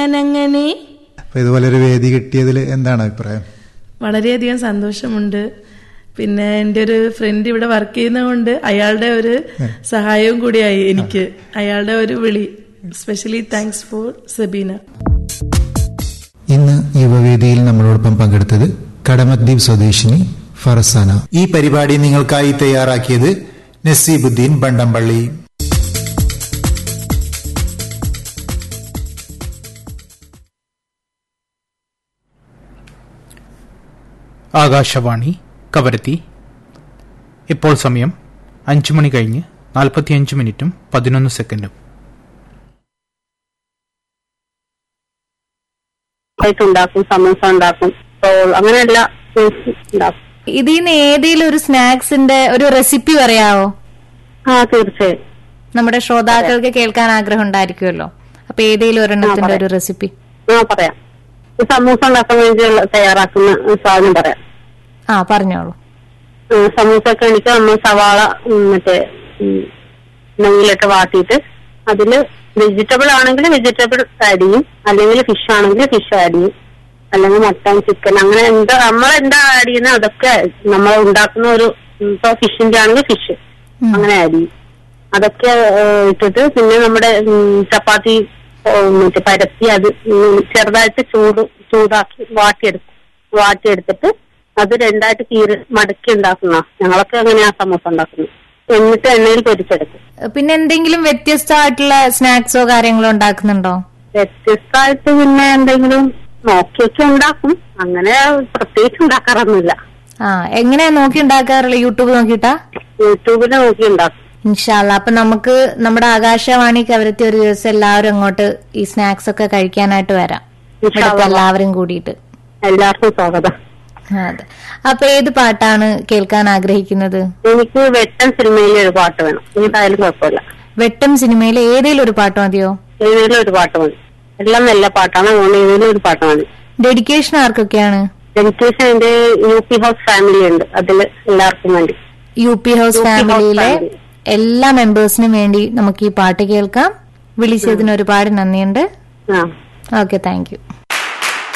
ഞാനങ്ങനെ അപ്പൊ ഇതുപോലെ ഒരു വേദി കിട്ടിയതിൽ എന്താണ് അഭിപ്രായം വളരെയധികം സന്തോഷമുണ്ട് പിന്നെ എൻ്റെ ഒരു ഫ്രണ്ട് ഇവിടെ വർക്ക് ചെയ്യുന്നതുകൊണ്ട് അയാളുടെ ഒരു സഹായവും കൂടിയായി എനിക്ക് അയാളുടെ ഒരു വിളി സ്പെഷ്യലി താങ്ക്സ് ഫോർ സബീന ഇന്ന് യുവവേദിയിൽ നമ്മളോടൊപ്പം പങ്കെടുത്തത് കടമദ്വീപ് സ്വദേശിനി ഫറസാന ഈ പരിപാടി നിങ്ങൾക്കായി തയ്യാറാക്കിയത് നസീബുദ്ദീൻ ബണ്ടംപള്ളി ആകാശവാണി കവരത്തി ഇപ്പോൾ സമയം അഞ്ചു മണി കഴിഞ്ഞ് നാൽപ്പത്തിയഞ്ച് മിനിറ്റും പതിനൊന്ന് സെക്കൻഡും ആയിട്ട് ഉണ്ടാക്കും സമൂസ ഉണ്ടാക്കും റോൾ അങ്ങനെ എല്ലാ ഫുഡ്സും ഉണ്ടാക്കും ഇതിൽ നിന്ന് ഏതെങ്കിലും ഒരു സ്നാക്സിന്റെ ഒരു റെസിപ്പി പറയാവോ ആ തീർച്ചയായും നമ്മുടെ ശ്രോതാക്കൾക്ക് കേൾക്കാൻ ആഗ്രഹം ഉണ്ടായിരിക്കുമല്ലോ അപ്പൊ ഏതെങ്കിലും ഒരെണ്ണത്തിന്റെ ഒരു റെസിപ്പി ആ പറയാം ഈ സമൂസ ഉണ്ടാക്കാൻ വേണ്ടിയുള്ള തയ്യാറാക്കുന്ന ഒരു സാധനം പറയാം ആ പറഞ്ഞോളൂ ആ, സമൂസക്ക് എനിക്ക് നമ്മൾ സവാള ഉം, മറ്റേ ഉം, നെയ്യിലിട്ട് വാട്ടിയിട്ട് അതില് വെജിറ്റബിൾ ആണെങ്കിൽ വെജിറ്റബിൾ ആഡ് ചെയ്യും അല്ലെങ്കിൽ ഫിഷ് ആണെങ്കിൽ ഫിഷ് ആഡ് ചെയ്യും അല്ലെങ്കിൽ മട്ടൺ ചിക്കൻ അങ്ങനെ എന്താ നമ്മൾ എന്താ ആഡ് ചെയ്യുന്നത് അതൊക്കെ നമ്മൾ ഉണ്ടാക്കുന്ന ഒരു ഉം, ഇപ്പൊ ഫിഷിന്റെ ആണെങ്കിൽ ഫിഷ് അങ്ങനെ ആഡ് ചെയ്യും അതൊക്കെ ഏ, ഇട്ടിട്ട് പിന്നെ നമ്മുടെ ഉം, ചപ്പാത്തി ഓ, മറ്റേ പരത്തി അത് ഉം, ചെറുതായിട്ട് ചൂട് ചൂടാക്കി വാട്ടിയെടുക്കും വാട്ടിയെടുത്തിട്ട് അത് രണ്ടായിട്ട് കീറി മടക്കി ഉണ്ടാക്കുന്ന ഞങ്ങളൊക്കെ അങ്ങനെയാ സമൂസ ഉണ്ടാക്കുന്നത് എന്നിട്ട് എണ്ണയിൽ പൊരിച്ചെടുക്കും പിന്നെ എന്തെങ്കിലും വ്യത്യസ്തമായിട്ടുള്ള സ്നാക്സോ കാര്യങ്ങളോ ഉണ്ടാക്കുന്നുണ്ടോ വ്യത്യസ്തമായിട്ട് പിന്നെ എന്തെങ്കിലും നോക്കിയൊക്കെ ഉണ്ടാക്കും അങ്ങനെ പ്രത്യേകിച്ച് ഉണ്ടാക്കാറൊന്നുമില്ല ആ എങ്ങനെയാ നോക്കി ഉണ്ടാക്കാറുള്ളത് യൂട്യൂബ് നോക്കിയിട്ടാ യൂട്യൂബിൽ നോക്കി ഉണ്ടാക്കും ഇൻഷാല്ല അപ്പൊ നമുക്ക് നമ്മുടെ ആകാശവാണി കവരത്തി ഒരു ദിവസം എല്ലാവരും അങ്ങോട്ട് ഈ സ്നാക്സ് ഒക്കെ കഴിക്കാനായിട്ട് വരാം ഇൻഷാ ഇവിടുത്തെ അല്ലാ. എല്ലാവരും കൂടിയിട്ട് എല്ലാവർക്കും സ്വാഗതം ആ, അതെ അപ്പൊ ഏത് പാട്ടാണ് കേൾക്കാൻ ആഗ്രഹിക്കുന്നത് എനിക്ക് വെട്ടൻ സിനിമയിലെ ഒരു പാട്ട് വേണം ഏതായാലും കുഴപ്പമില്ല വെട്ടം സിനിമയിലെ ഏതെങ്കിലും ഒരു പാട്ട് മതിയോ ഏതെങ്കിലും ഒരു പാട്ട് മതി എല്ലാം നല്ല പാട്ടാണ് അതുകൊണ്ട് ഏതെങ്കിലും ഒരു പാട്ട് മതി ഡെഡിക്കേഷൻ ആർക്കൊക്കെയാണ് ഡെഡിക്കേഷൻ എന്റെ യു പി ഹൗസ് ഫാമിലി ഉണ്ട് അതിൽ എല്ലാവർക്കും വേണ്ടി U P house U P house ഫാമിലിയിലെ ഫാമിലി. എല്ലാ മെമ്പേഴ്സിനും വേണ്ടി നമുക്ക് ഈ പാട്ട് കേൾക്കാം വിളിച്ചതിന് ഒരുപാട് നന്ദിയുണ്ട് ആ ഓക്കെ താങ്ക് യു